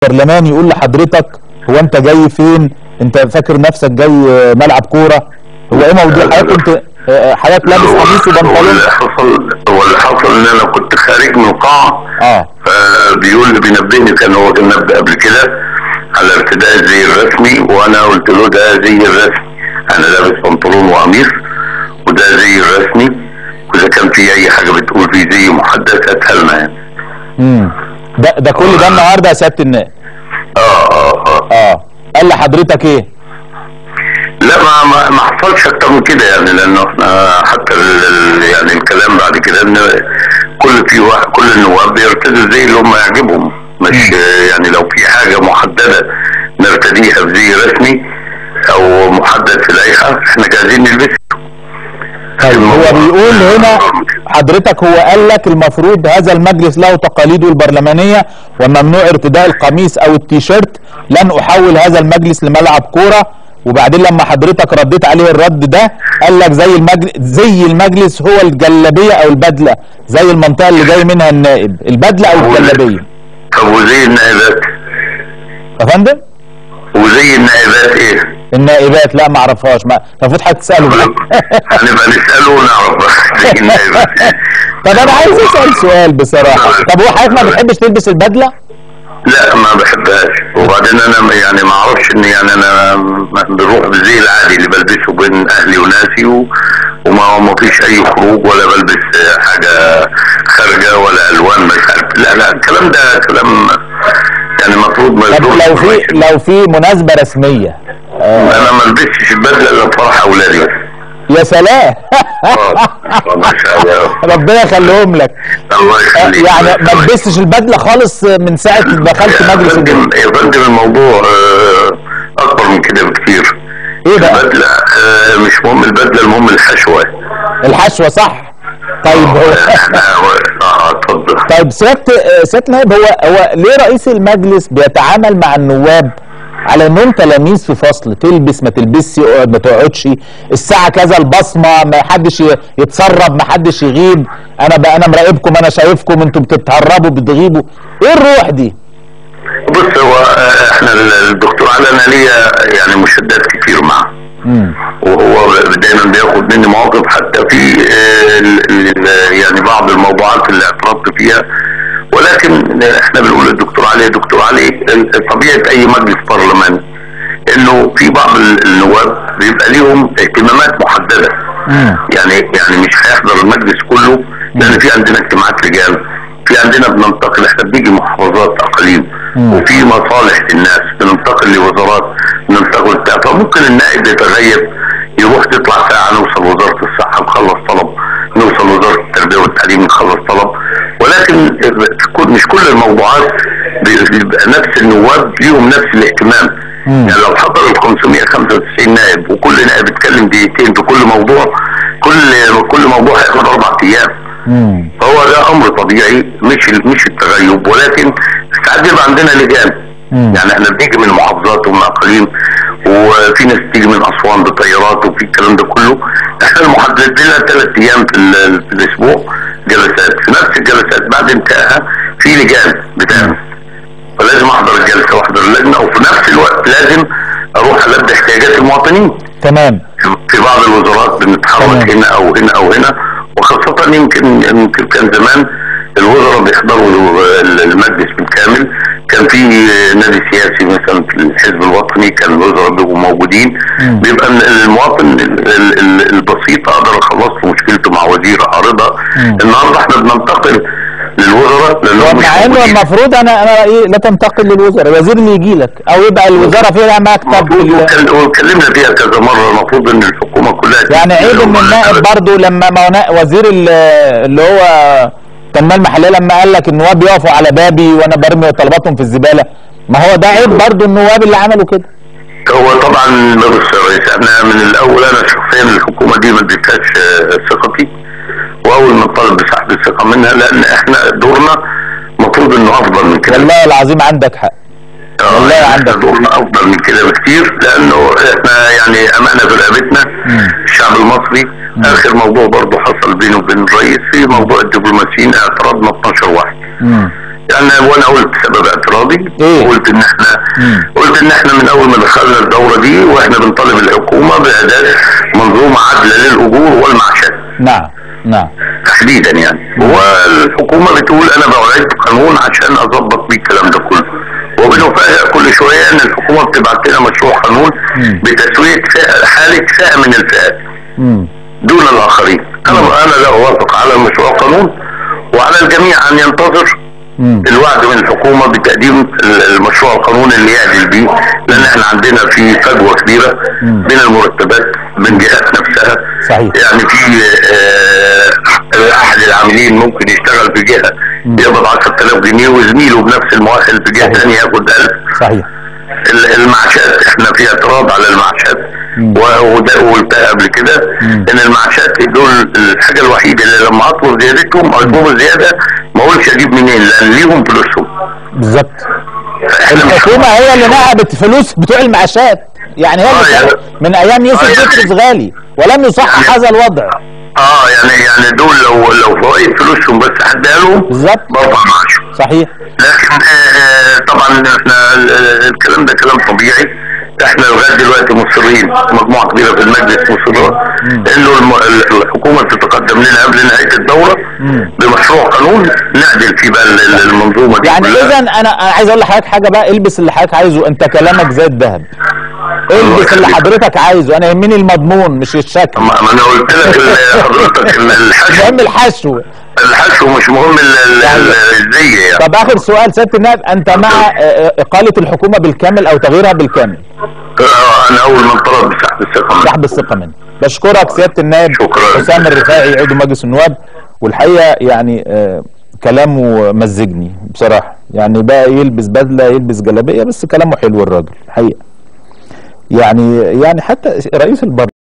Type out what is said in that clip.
برلماني يقول لحضرتك هو انت جاي فين انت فاكر نفسك جاي آه، ملعب كوره هو ايه موضوع حضرتك كنت آه، حضرتك لابس هو- قميص هو وبنطلون اللي حصل هو اللي حصل ان انا كنت خارج من القاعه اه فبيقول لي بينبهني كان هو كان نبه قبل كده على ارتداء الزي الرسمي وانا قلت له ده زي الرسمي انا لابس بنطلون وقميص وده زي الرسمي واذا كان في اي حاجه بتقول في زي محدد هاتها لنا يعني امم ده ده كل ده النهارده يا سياده النائب اه اه اه اه قال لحضرتك ايه لا ما ما, ما حصلش اكتر من كده يعني لانه احنا حتى ال ال يعني الكلام بعد كده ان كل في واحد كل النواب بيرتدوا زي اللي هم يعجبهم مش يعني لو في حاجه محدده نرتديها بزي رسمي او محدد في لائحه احنا جاهزين نلبسها طيب هو بيقول هنا حضرتك هو قال لك المفروض هذا المجلس له تقاليده البرلمانيه وممنوع ارتداء القميص او التيشيرت لن احول هذا المجلس لملعب كوره وبعدين لما حضرتك رديت عليه الرد ده قال لك زي المجلس زي المجلس هو الجلابيه او البدله زي المنطقه اللي جاي منها النائب البدله او الجلابيه طب وزي النائبات يا فندم وزي النائبات ايه؟ النائبات لا ما اعرفهاش ما المفروض حضرتك تساله بقى. هنبقى نساله ونعرف بقى زي النائبات ايه طب انا عايز اسال سؤال بصراحه طب هو حضرتك ما بتحبش تلبس البدله لا ما بحبهاش وبعدين انا ما- يعني ما اعرفش ان يعني انا بروح بالزي العادي اللي بلبسه بين اهلي وناسي و... وما ما فيش اي خروج ولا بلبس حاجه خارجه ولا الوان مش عارف لا لا الكلام ده كلام يعني المفروض ما طب يصدرش لو في قريش. لو في مناسبه رسميه انا ما البسش البدله الا في فرح اولادي بس يا سلام آه، ما شاء الله ربنا يخليهم لك الله يخليك يعني ما لبستش البدله خالص من ساعه دخلت يا مجلس فندم الدين يا فندم الموضوع آه، اكبر من كده بكتير ايه بقى البدله آه، مش مهم البدله المهم الحشوه الحشوه صح طيب هو اه اتفضل طيب سياده سياده نائب هو هو ليه رئيس المجلس بيتعامل مع النواب على انهم تلاميذ في فصل تلبس ما تلبسش اقعد ما تقعدش الساعه كذا البصمه ما حدش ي- يتسرب ما حدش يغيب انا بقى انا مراقبكم انا شايفكم انتوا بتتهربوا بتغيبوا ايه الروح دي بص هو آه، احنا ال- الدكتور علي انا ليا يعني مشادات كتير معه وهو دايما بياخد مني مواقف حتى في آه، ال- ال- يعني بعض الموضوعات اللي اعترضت فيها ولكن احنا بنقول للدكتور علي دكتور علي ال- طبيعه اي مجلس برلماني انه في بعض ال- النواب بيبقى ليهم اهتمامات محدده يعني يعني مش هيحضر المجلس كله لان في عندنا اجتماعات رجال في عندنا بننتقل احنا بنيجي محافظات اقاليم وفي مصالح للناس بننتقل لوزارات بننتقل بتاع فممكن النائب يتغيب يروح تطلع ساعه نوصل وزاره الصحه نخلص طلب نوصل وزاره التربيه والتعليم نخلص طلب ولكن كل- مش كل الموضوعات بيبقى نفس النواب ليهم نفس الاهتمام يعني لو حضر ال 595 نائب وكل نائب اتكلم دقيقتين في كل موضوع كل كل موضوع هياخد اربع ايام فهو ده امر طبيعي مش مش التغيب ولكن ساعات بيبقى عندنا لجان يعني احنا بنيجي من محافظات ومن اقاليم وفي ناس بتيجي من اسوان بطيارات وفي الكلام ده كله احنا المحدد لنا ثلاث ايام في, ال- في الاسبوع جلسات في نفس الجلسات بعد انتهائها في لجان بتعمل فلازم احضر الجلسه واحضر اللجنه وفي نفس الوقت لازم اروح البي احتياجات المواطنين تمام في بعض الوزارات بنتحرك تمام. هنا او هنا او هنا وخاصة يمكن يمكن كان زمان الوزراء بيحضروا ال- المجلس بالكامل كان في نادي سياسي مثلا في الحزب الوطني كان الوزراء بيبقوا موجودين بيبقى ال- المواطن ال- ال- ال- البسيط اقدر اخلص له مشكلته مع وزير اعرضها النهارده احنا بننتقل للوزراء لانهم مش مع انه موجودين. المفروض انا انا رايي لا تنتقل للوزراء الوزير اللي يجي لك او يبقى الوزاره فيها مكتب المفروض ال- وكل- واتكلمنا فيها كذا مره المفروض ان الحكومه كلها يعني عيب ان النائب برضه لما ما هو نا- وزير ال- اللي هو التنميه المحليه لما قال لك النواب يقفوا على بابي وانا برمي طلباتهم في الزباله ما هو ده عيب برضه النواب اللي عملوا كده هو طبعا بص يا ريس احنا من الاول انا شخصيا الحكومه دي ما اديتهاش آه، ثقتي واول ما طلب بسحب الثقه منها لان احنا دورنا المفروض انه افضل من كده والله العظيم عندك حق آه، والله إحنا عندك. دورنا افضل من كده بكتير لانه احنا يعني امانه في رقبتنا الشعب المصري اخر موضوع برضه حصل بينه وبين الرئيس في موضوع الدبلوماسيين اعترضنا 12 واحد يعني وانا قلت سبب اعتراضي إيه؟ قلت ان احنا مم. قلت ان احنا من اول ما دخلنا الدوره دي واحنا بنطالب الحكومه باعداد منظومه عادله للاجور والمعاشات نعم نعم تحديدا يعني والحكومه بتقول انا بعد قانون عشان اظبط بيه الكلام ده كله وبنفاجئ كل شويه ان الحكومه بتبعت لنا مشروع قانون مم. بتسويه فئة- حاله فئه من الفئات مم. دون الاخرين انا انا لا اوافق على مشروع قانون وعلى الجميع ان ينتظر مم. الوعد من الحكومه بتقديم ال- المشروع القانوني اللي يعدل بيه لان احنا عندنا في فجوه كبيره مم. بين المرتبات من جهات نفسها صحيح. يعني في آه، احد العاملين ممكن يشتغل في جهه مم. يقبض 10000 جنيه وزميله بنفس المؤهل في جهه صحيح. ثانيه ياخد 1000 صحيح ال- المعاشات احنا في اعتراض على المعاشات مم. و- وده قلتها قبل كده مم. ان المعاشات دول الحاجه الوحيده اللي لما اطلب زيادتهم اطلبهم زياده ما اقولش اجيب منين لان ليهم فلوسهم بالظبط فإحنا مش- الحكومه هي اللي نهبت فلوس بتوع المعاشات يعني هي آه، اللي يعني- من ايام يوسف آه، يعني- بطرس غالي ولم يصحح يعني- هذا الوضع اه يعني يعني دول لو لو فوائد فلوسهم بس هديها لهم بالظبط برفع معاشهم صحيح لكن آه طبعا احنا ال- ال- الكلام ده كلام طبيعي احنا لغايه دلوقتي مصرين مجموعه كبيره في المجلس مصرة انه الم- ال- الحكومه تتقدم لنا قبل نهايه الدوره مم. بمشروع قانون نعدل فيه بقى ال- ال- المنظومه دي يعني كلها. اذا انا انا عايز اقول لحضرتك حاجه بقى البس اللي حضرتك عايزه انت كلامك زي الذهب البس اللي يخليك. حضرتك عايزه انا يهمني المضمون مش الشكل ما ما انا قلت لك ال- حضرتك ان الحشو مهم الحشو الحشو مش مهم ال- ال- ال- الزي يعني طب اخر سؤال سياده النائب انت مع آه، اقاله الحكومه بالكامل او تغييرها بالكامل آه، انا اول من طلب بسحب الثقه منه. سحب الثقه منه بشكرك سياده النائب شكرا. حسام الرفاعي عضو مجلس النواب والحقيقه يعني آه، كلامه مزجني بصراحه يعني بقى يلبس بدله يلبس جلابيه بس كلامه حلو الراجل الحقيقه يعني يعني حتى رئيس البرلمان